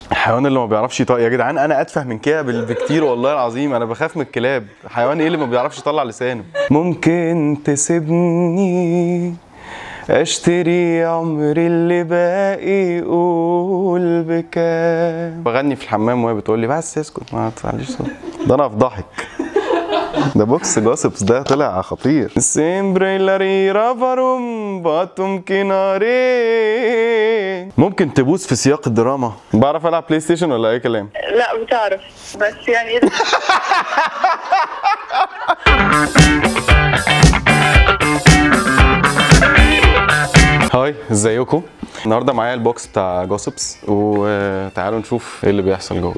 الحيوان اللي ما بيعرفش يطلع يا جدعان انا اتفه من كده بال- بكتير والله العظيم انا بخاف من الكلاب حيوان ايه اللي ما بيعرفش يطلع لسانه ممكن تسيبني اشتري عمري اللي باقي قول بكام بغني في الحمام وهي بتقول لي بس اسكت ما تعليش صوت ده انا افضحك ده بوكس جوسبس ده طلع خطير سيمبريلاري رافاروم باتوم كيناري ممكن تبوس في سياق الدراما بعرف العب بلاي ستيشن ولا اي كلام لا بتعرف بس يعني هاي ازيكم النهارده معايا البوكس بتاع جوسبس وتعالوا نشوف ايه اللي بيحصل جوه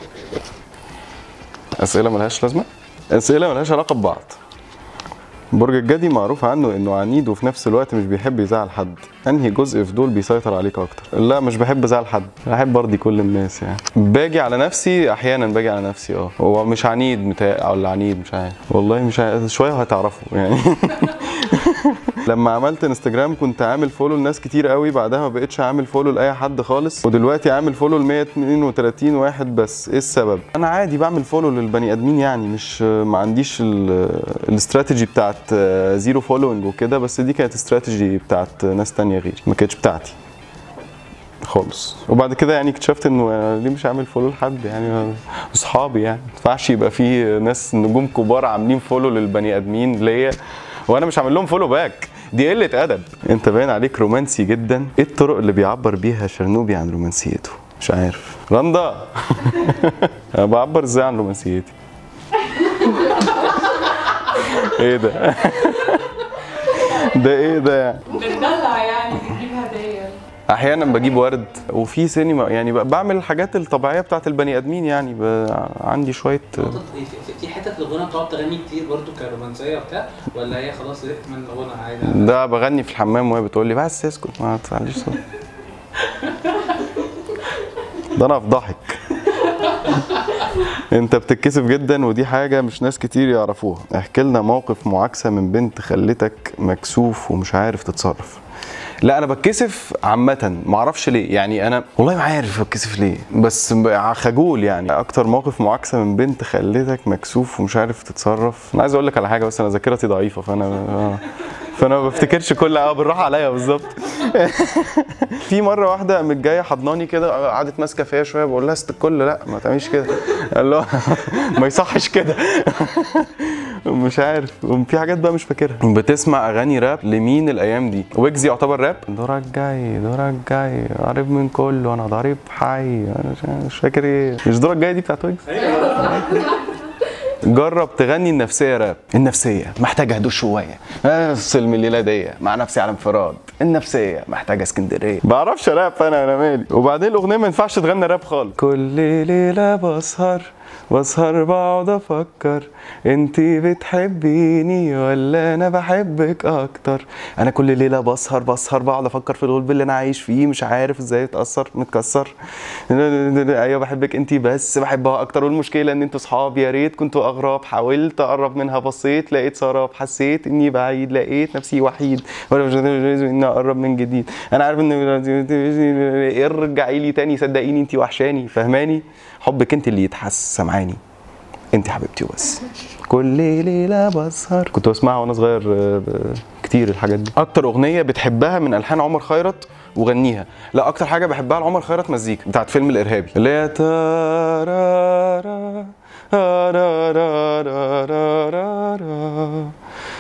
اسئله ملهاش لازمه اسئله ملهاش علاقه ببعض برج الجدي معروف عنه انه عنيد وفي نفس الوقت مش بيحب يزعل حد انهي جزء في دول بيسيطر عليك اكتر لا مش بحب ازعل حد بحب ارضي كل الناس يعني باجي على نفسي احيانا باجي على نفسي اه هو مش عنيد متاع ولا عنيد مش عارف والله مش عارف شويه وهتعرفوا يعني لما عملت انستجرام كنت عامل فولو لناس كتير قوي بعدها ما بقتش عامل فولو لاي حد خالص ودلوقتي عامل فولو ل 132 واحد بس ايه السبب انا عادي بعمل فولو للبني ادمين يعني مش ما عنديش ال- الاستراتيجي بتاعت زيرو فولوينج وكده بس دي كانت استراتيجي بتاعت ناس تانية غيري ما كانتش بتاعتي خالص وبعد كده يعني اكتشفت انه أنا ليه مش عامل فولو لحد يعني اصحابي يعني ما ينفعش يبقى في ناس نجوم كبار عاملين فولو للبني ادمين ليا وانا مش عامل لهم فولو باك دي قله ادب انت باين عليك رومانسي جدا ايه الطرق اللي بيعبر بيها شرنوبي عن رومانسيته مش عارف رندا انا بعبر ازاي عن رومانسيتي ايه ده ده ايه ده يعني بتدلع يعني بتجيب هدايا احيانا بجيب ورد وفي سينما يعني ب- بعمل الحاجات الطبيعيه بتاعت البني ادمين يعني ب... عندي شويه نقطة إيه؟ في- في حتة في الغنى بتقعد تغني كتير برضو كرومانسية وبتاع ولا هي خلاص زهقت من الغنى عادي ده بغني في الحمام وهي بتقول لي بس اسكت ما تعليش صوت ده انا افضحك انت بتتكسف جدا ودي حاجه مش ناس كتير يعرفوها احكي لنا موقف معاكسه من بنت خلتك مكسوف ومش عارف تتصرف لا انا بتكسف عامه ما اعرفش ليه يعني انا والله ما عارف بتكسف ليه بس ب- خجول يعني اكتر موقف معاكسه من بنت خلتك مكسوف ومش عارف تتصرف انا عايز اقول لك على حاجه بس انا ذاكرتي ضعيفه فانا آه. فانا ما بفتكرش كل اه بالراحه عليا بالظبط في مره واحده قامت جايه حضناني كده قعدت ماسكه فيا شويه بقول لها ست الكل لا ما تعمليش كده قال له ما يصحش كده مش عارف في حاجات بقى مش فاكرها بتسمع اغاني راب لمين الايام دي ويجز يعتبر راب دورك جاي دورك جاي قريب من كله انا ضريب حي انا مش- مش فاكر ايه مش دورك جاي دي بتاعت ويجز جرب تغني النفسيه راب النفسيه محتاجه هدوء شويه افصل من الليله دي مع نفسي على انفراد النفسيه محتاجه اسكندريه بعرفش راب انا انا مالي وبعدين الاغنيه ما ينفعش تغنى راب خالص كل ليله بسهر بسهر بقعد افكر انتي بتحبيني ولا انا بحبك اكتر انا كل ليله بسهر بسهر بقعد افكر في الغلب اللي انا عايش فيه مش عارف ازاي اتاثر متكسر ايوه بحبك انتي بس بحبها اكتر والمشكله ان انتوا صحاب يا ريت كنتوا اغراب حاولت اقرب منها بصيت لقيت سراب حسيت اني بعيد لقيت نفسي وحيد ولا مش اني اقرب من جديد انا عارف ان ارجعي لي تاني صدقيني انتي وحشاني فهماني حبك انت اللي يتحس سامعاني انت حبيبتي وبس كل ليله بسهر كنت بسمعها وانا صغير آه، ب- كتير الحاجات دي اكتر اغنيه بتحبها من الحان عمر خيرت وغنيها لا اكتر حاجه بحبها لعمر خيرت مزيكا بتاعت فيلم الارهابي اللي هي تارارا رارارارارارارا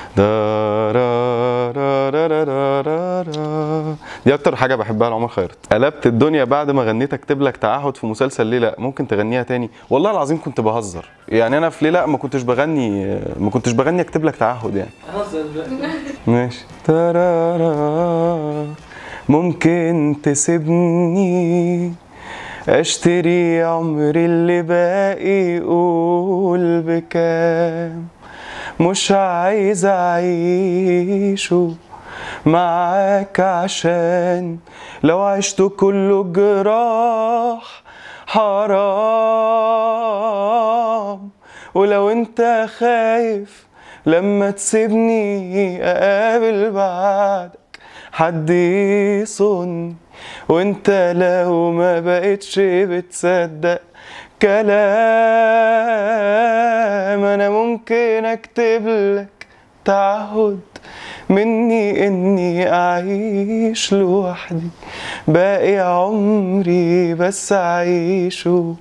دارارارارارارا. دي اكتر حاجه بحبها لعمر خيرت قلبت الدنيا بعد ما غنيت اكتب لك تعهد في مسلسل ليه لا ممكن تغنيها تاني والله العظيم كنت بهزر يعني انا في ليه لا ما كنتش بغني ما كنتش بغني اكتب لك تعهد يعني هزر دلوقتي ماشي ترارا ممكن تسيبني اشتري عمري اللي باقي قول بكام مش عايز اعيشه معاك عشان لو عشت كله جراح حرام ولو انت خايف لما تسيبني اقابل بعدك حد يصن وانت لو ما بقتش بتصدق كلام انا ممكن اكتب لك تعهد مني اني اعيش لوحدي باقي عمري بس اعيشه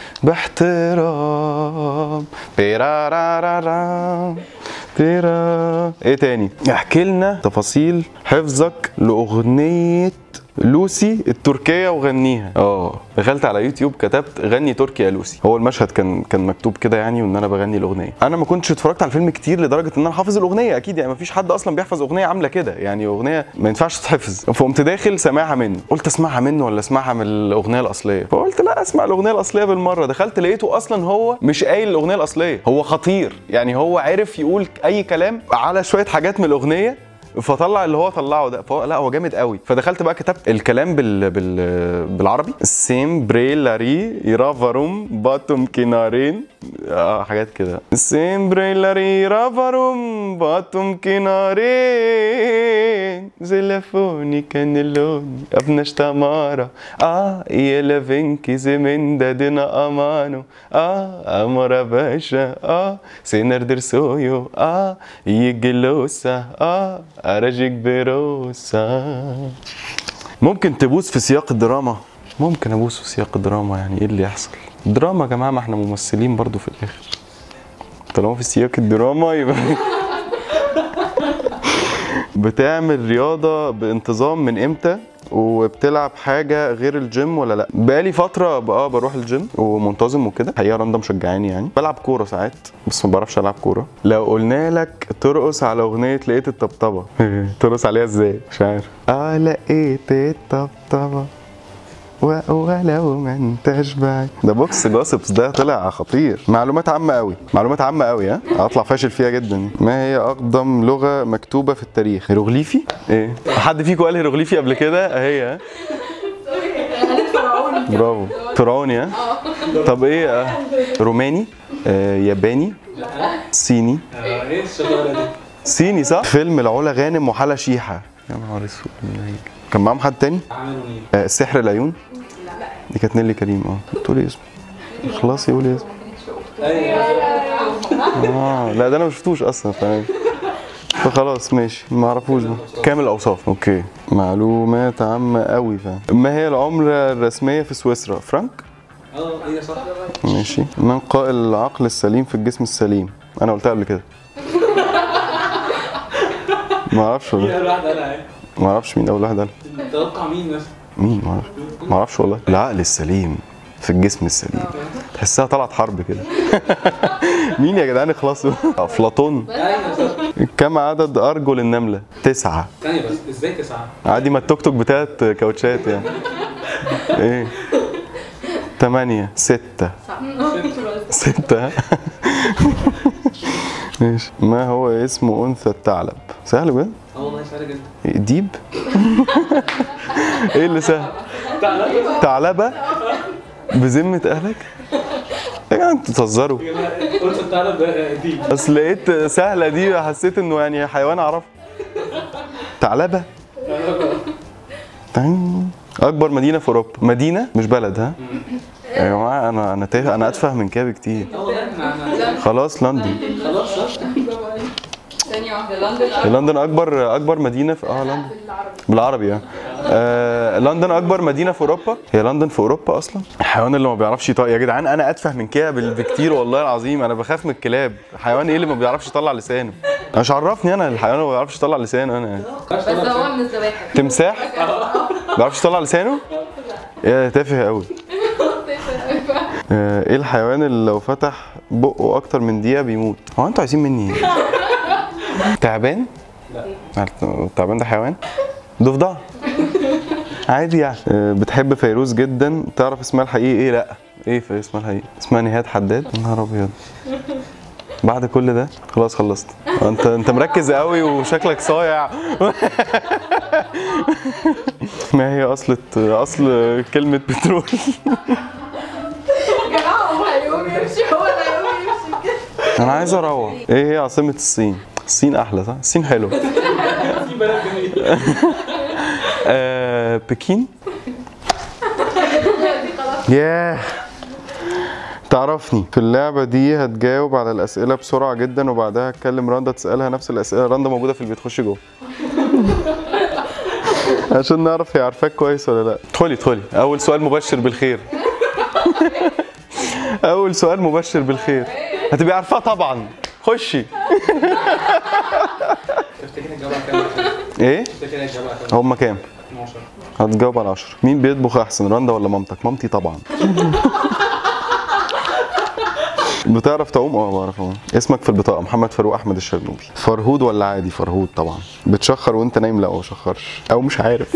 باحترام بيرارارارام تيرا ايه تاني احكي لنا تفاصيل حفظك لاغنيه لوسي التركية وغنيها اه دخلت على يوتيوب كتبت غني تركي يا لوسي هو المشهد كان كان مكتوب كده يعني وان انا بغني الاغنيه انا ما كنتش اتفرجت على الفيلم كتير لدرجه ان انا حافظ الاغنيه اكيد يعني ما فيش حد اصلا بيحفظ اغنيه عامله كده يعني اغنيه ما ينفعش تتحفظ فقمت داخل سامعها منه قلت اسمعها منه ولا اسمعها من الاغنيه الاصليه فقلت لا اسمع الاغنيه الاصليه بالمره دخلت لقيته اصلا هو مش قايل الاغنيه الاصليه هو خطير يعني هو عرف يقول اي كلام على شويه حاجات من الاغنيه فطلع اللي هو طلعه ده فهو لا هو جامد قوي فدخلت بقى كتبت الكلام بال... بال... بالعربي سيم بريلاري يرافروم باتوم كينارين اه حاجات كده سيم بريلاري يرافروم باتوم كينارين زلفوني كان اللون ابنش تمارا اه يلا فينكي زمن دينا امانو اه امورا باشا اه سينردر سويو اه يجلوسا اه ارجيك بروسا ممكن تبوس في سياق الدراما ممكن ابوس في سياق الدراما يعني ايه اللي يحصل دراما يا جماعه ما احنا ممثلين برضو في الاخر طالما في سياق الدراما يبقى بتعمل رياضة بانتظام من امتى وبتلعب حاجة غير الجيم ولا لا بقالي فترة بقى بروح الجيم ومنتظم وكده حقيقة رندا مشجعاني يعني بلعب كورة ساعات بس ما بعرفش العب كورة لو قلنا لك ترقص على اغنية لقيت الطبطبة ترقص عليها ازاي مش عارف اه لقيت الطبطبة و- ولو ما انتش بعيد ده بوكس جاسبس ده طلع خطير معلومات عامة قوي معلومات عامة قوي ها هطلع فاشل فيها جدا ما هي أقدم لغة مكتوبة في التاريخ هيروغليفي ايه حد فيكم قال هيروغليفي قبل كده اهي ها برافو فرعوني ها طب ايه آه، روماني آه، ياباني صيني آه، ايه الشطاره دي؟ صيني صح فيلم العلا غانم وحلا شيحة يا نهار اسود كان معاهم حد تاني عملوا مين؟ آه، سحر العيون دي كانت نيلي كريم اه بتقولي اسمه خلاص قولي اسمه ايوه اه لا ده انا ما شفتوش اصلا فاهم فخلاص ماشي ما اعرفوش بقى كامل الاوصاف اوكي معلومات عامه قوي فاهم ما هي العمله الرسميه في سويسرا فرانك اه ايه صح ماشي من قائل العقل السليم في الجسم السليم انا قلتها قبل كده ما اعرفش مين والله اول واحد قالها ايه؟ ما اعرفش مين اول واحد قال توقع مين مثلا؟ مين ما اعرفش ما اعرفش والله العقل السليم في الجسم السليم تحسها طلعت حرب كده مين يا جدعان اخلصوا افلاطون ايوه صح كم عدد ارجل النمله تسعة ثانيه بس ازاي تسعه؟ عادي ما التوك توك بتاعت كاوتشات يعني ايه تمانية ستة ستة ماشي ما هو اسم أنثى الثعلب سهل بجد اه والله سهله جدا ديب ايه اللي سهل تعالى ثعلبة بذمة أهلك يا جماعة انتوا بتهزروا قلت الثعلب ده دي بس لقيت سهلة دي حسيت انه يعني حيوان اعرفه ثعلبة تين. اكبر مدينة في اوروبا مدينة مش بلد ها يا جماعة انا انا تاه انا اتفه من كده بكتير اه والله احنا احنا- خلاص لندن خلاص صح ثانية واحدة لندن لندن اكبر اكبر مدينة في اه لندن بالعربي اه آه، لندن اكبر مدينة في اوروبا هي لندن في اوروبا اصلا الحيوان اللي ما بيعرفش يطلع يا جدعان انا اتفه من كده بال- بكتير والله العظيم انا بخاف من الكلاب حيوان ايه اللي ما بيعرفش يطلع لسانه أنا مش عرفني انا الحيوان اللي ما بيعرفش يطلع لسانه انا يعني. بس هو من الزواحف تمساح ما بيعرفش يطلع لسانه يا تافه قوي آه، ايه الحيوان اللي لو فتح بقه اكتر من دقيقه بيموت هو انتوا عايزين مني ايه تعبان لا التعبان ده حيوان ضفدع عادي يعني آه، بتحب فيروز جدا تعرف اسمها الحقيقي ايه لا ايه في اسمها الحقيقي اسمها نهاد حداد يا نهار ابيض بعد كل ده خلاص خلصت انت انت مركز قوي وشكلك صايع ما هي اصل اصل كلمه بترول يا جماعة هو هيقوم يمشي هو اللي هيقوم يمشي كده انا عايز اروح ايه هي عاصمه الصين الصين احلى صح الصين حلو في بلد جميل آه بكين ياه تعرفني في اللعبة دي هتجاوب على الأسئلة بسرعة جدا وبعدها هتكلم رندا تسألها نفس الأسئلة رندا موجودة في البيت خشي جوه عشان نعرف هي عارفاك كويس ولا لا ادخلي ادخلي أول سؤال مبشر بالخير أول سؤال مبشر بالخير هتبقي عارفاه طبعا خشي تفتكر الجواب كام؟ ايه تفتكر الجواب كام؟ هما كام 12 هتجاوب على 10 مين بيطبخ احسن رندا ولا مامتك مامتي طبعا بتعرف تعوم اه بعرف اعوم اسمك في البطاقه محمد فاروق احمد الشرنوبي فرهود ولا عادي فرهود طبعا بتشخر وانت نايم لا ما بشخرش او مش عارف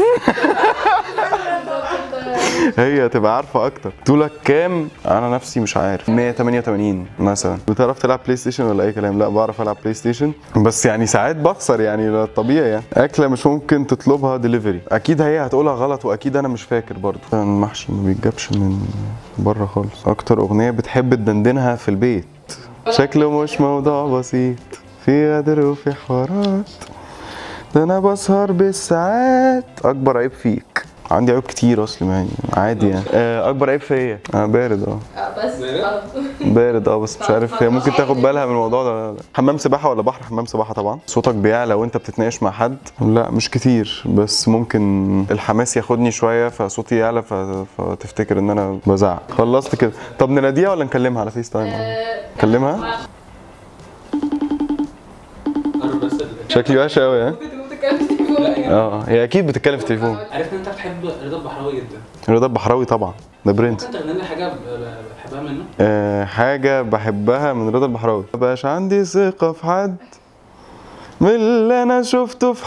هي تبقى عارفه اكتر طولك كام انا نفسي مش عارف 188 مثلا بتعرف تلعب بلاي ستيشن ولا اي كلام لا بعرف العب بلاي ستيشن بس يعني ساعات بخسر يعني ده طبيعي يعني اكله مش ممكن تطلبها دليفري اكيد هي هتقولها غلط واكيد انا مش فاكر برضه المحشي ما بيتجابش من بره خالص اكتر اغنيه بتحب تدندنها في البيت شكله مش موضوع بسيط في غدر وفي حوارات ده انا بسهر بالساعات اكبر عيب فيك عندي عيوب كتير اصلا يعني عادي يعني آه، اكبر عيب فيا انا بارد اه آه، بس بارد؟ خلاص. بارد اه بس مش عارف هي ممكن تاخد بالها من الموضوع ده ولا لا حمام سباحه ولا بحر حمام سباحه طبعا صوتك بيعلى وانت بتتناقش مع حد لا مش كتير بس ممكن الحماس ياخدني شويه فصوتي يعلى ف... فتفتكر ان انا بزعق خلصت كده طب نناديها ولا نكلمها على فيس تايم آه، نكلمها قرب بس ال- شكلي وحش قوي ها ممكن تكون بتتكلم في التليفون لا يعني اه هي اكيد بتتكلم في التليفون عرفت ان انت بتحب رضا البحراوي جدا رضا البحراوي طبعا ده برنس ممكن تغني لي حاجه ب- ب- بتحبها منه؟ آه، حاجة بحبها من رضا البحراوي مبقاش عندي ثقة في حد من اللي أنا شفته في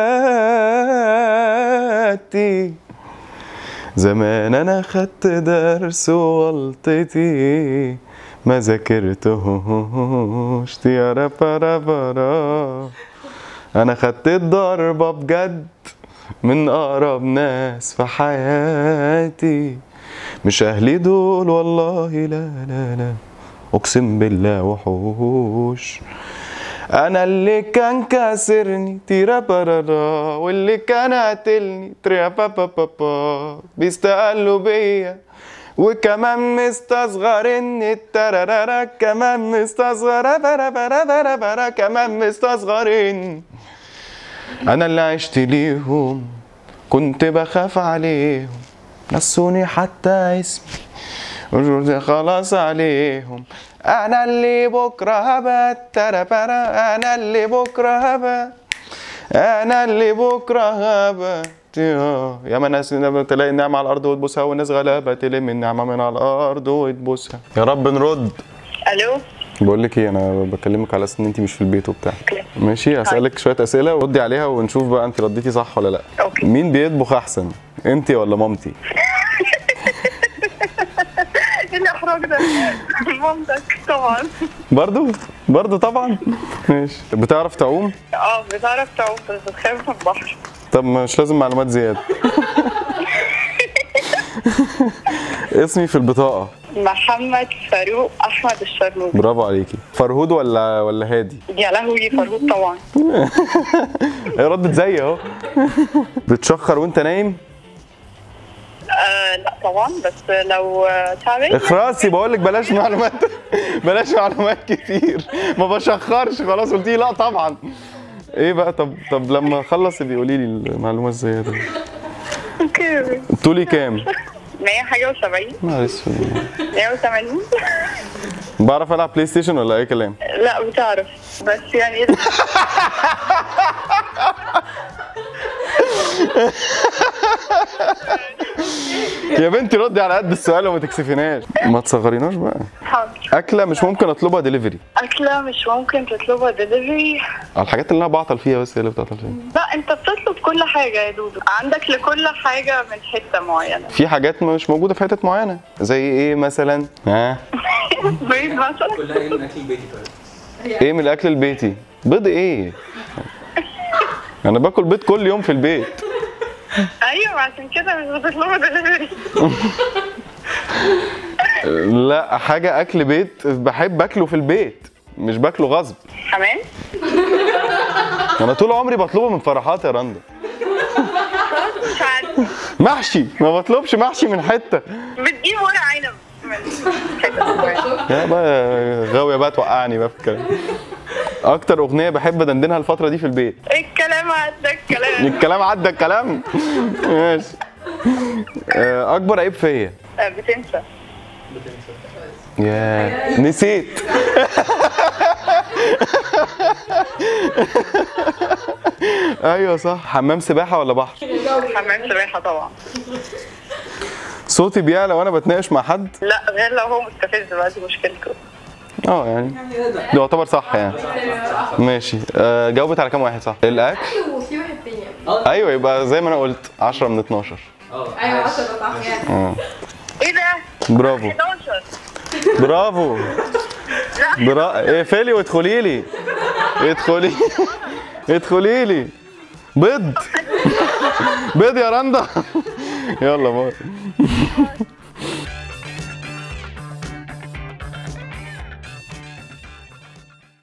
حياتي زمان أنا خدت درس وغلطتي ما ذاكرتهوش تيارا بارا بارا أنا خدت الضربة بجد من أقرب ناس في حياتي مش أهلي دول والله لا لا لا أقسم بالله وحوش أنا اللي كان كاسرني تيرا برارا واللي كان قاتلني تريا بابا بابا بيستقلوا بيا وكمان مستصغرني الترارارا كمان مستصغر برا برا برا برا كمان مستصغرني انا اللي عشت ليهم كنت بخاف عليهم نسوني حتى اسمي وجودي خلاص عليهم انا اللي بكره هبات ترابرا انا اللي بكره هبات انا اللي بكره هبات يا يا ما ناس تلاقي النعمة على الأرض وتبوسها والناس غلابة تلم النعمة من على الأرض وتبوسها يا رب نرد الو بقول لك ايه انا بكلمك على اساس ان انت مش في البيت وبتاع ماشي هسالك شويه اسئله وردي عليها ونشوف بقى انت رديتي صح ولا لا أوكي. مين بيطبخ احسن انت ولا مامتي ايه الاحراج ده مامتك طبعا برضو برضو طبعا ماشي بتعرف تعوم اه بتعرف تعوم بس بتخاف من البحر طب مش لازم معلومات زياده اسمي في البطاقه محمد فاروق احمد الشرنوبي برافو عليكي فرهود ولا ولا هادي يا لهوي فاروق طبعا هي ردت زي اهو بتشخر وانت نايم آه لا طبعا بس لو آه، تعبان اخراسي بقول لك بلاش معلومات بلاش معلومات كتير ما بشخرش خلاص قلت لي لا طبعا ايه بقى طب طب لما اخلص ابقي قولي لي المعلومه الزياده دي اوكي طولي كام 100 حاجه و70 معلش 180 بعرف العب بلاي ستيشن ولا اي كلام لا بتعرف بس يعني ايه ده؟ يا بنتي ردي على قد السؤال وما تكسفيناش ما تصغريناش بقى حاضر اكله مش ممكن اطلبها دليفري اكله مش ممكن تطلبها دليفري الحاجات اللي انا بعطل فيها بس هي اللي بتعطل فيها لا انت بتطلب كل حاجه يا دودو عندك لكل حاجه من حته معينه في حاجات مش موجوده في حتت معينه زي ايه مثلا ها بيض مثلا كلها ايه من اكل البيتي طيب؟ ايه من الاكل البيتي بيض ايه انا باكل بيض كل يوم في البيت ايوه عشان كده مش بتطلبها دليفري لا حاجه اكل بيت بحب اكله في البيت مش باكله غصب حمام انا طول عمري بطلبه من فرحات يا رندا مش عارفه محشي ما بطلبش محشي من حته بتجيب ورق عنب من حتة يا بقى غاويه بقى توقعني بقى في الكلام اكتر اغنيه بحب دندنها الفتره دي في البيت الكلام عدى الكلام الكلام عدى الكلام ماشي آه، اكبر عيب فيا آه، بتنسى يا نسيت ايوه صح حمام سباحه ولا بحر حمام سباحة طبعا صوتي بيعلى وانا بتناقش مع حد لا غير لو هو مستفز بقى دي مشكلته اه يعني ده يعتبر صح يعني ماشي آه جاوبت على كام واحد صح الاكل وفي واحد تاني ايوه يبقى زي ما انا قلت 10 من 12 اه ايوه 10 صح يعني اه ايه ده؟ برافو 11 برافو برا اقفلي وادخلي لي ادخلي ادخلي لي بيض بيض يا رندا يلا باي